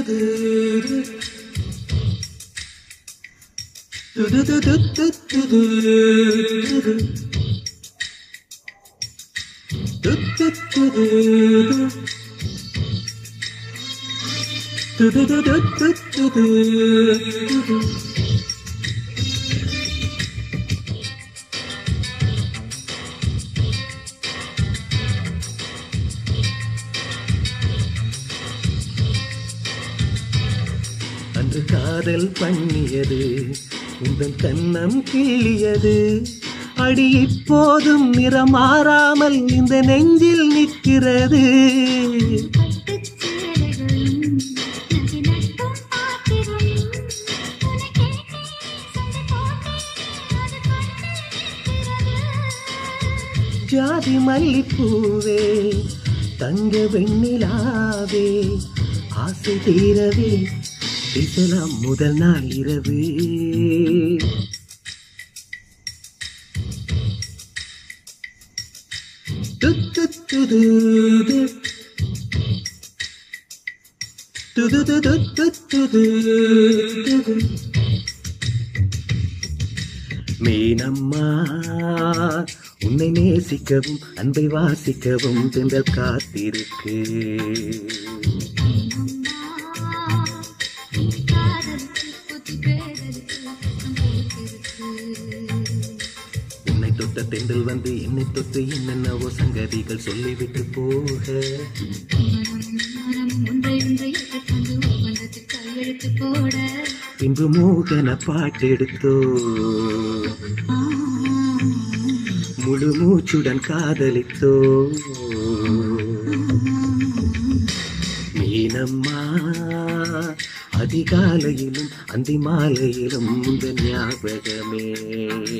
அன்று காதல் பண்ணியது உந்தன் கண்ணம் கிள்ளியது அடி இப்போதும் நிறம் மாறாமல் இந்த நெஞ்சில் நிற்கிறது பட்டுச் சேலைகளும் நகை நட்டும் பாத்திரம் உன்னை கேட்டேன் சண்டை போட்டேன் அது கண்ணில் நிற்கிறது ஜாதி மல்லிப்பூவே தங்க வெண்ணிலாவே ஆசை தீரவே பேசலாம் முதல் நாள் இரவு துத்துத்துதுது. துதுதுதுதுதுதுது. மீனம்மா உன்னை நேசிக்கவும் அன்பை வாசிக்கவும் தென்றல் காத்திருக்கு காதலுக்கு புது பேதலுக்கு சந்தோஷத்திற்கு உன்னை தொட்ட தென்றல் வந்து என்னை தொட்டு என்னென்னவோ சங்கதிகள் சொல்லிவிட்டு போக மனம் ஒன்றை ஒன்றை ஏற்றுக்கொண்டு ஒப்பந்தத்தில் கையெழுத்து போட பின்பு மோகன பாட்டெடுத்தோ முழு மூச்சுடன் காதலித்தோ மீனம்மா அதிகாலையிலும் அந்தி மாலையிலும் இந்த ஞாபகமே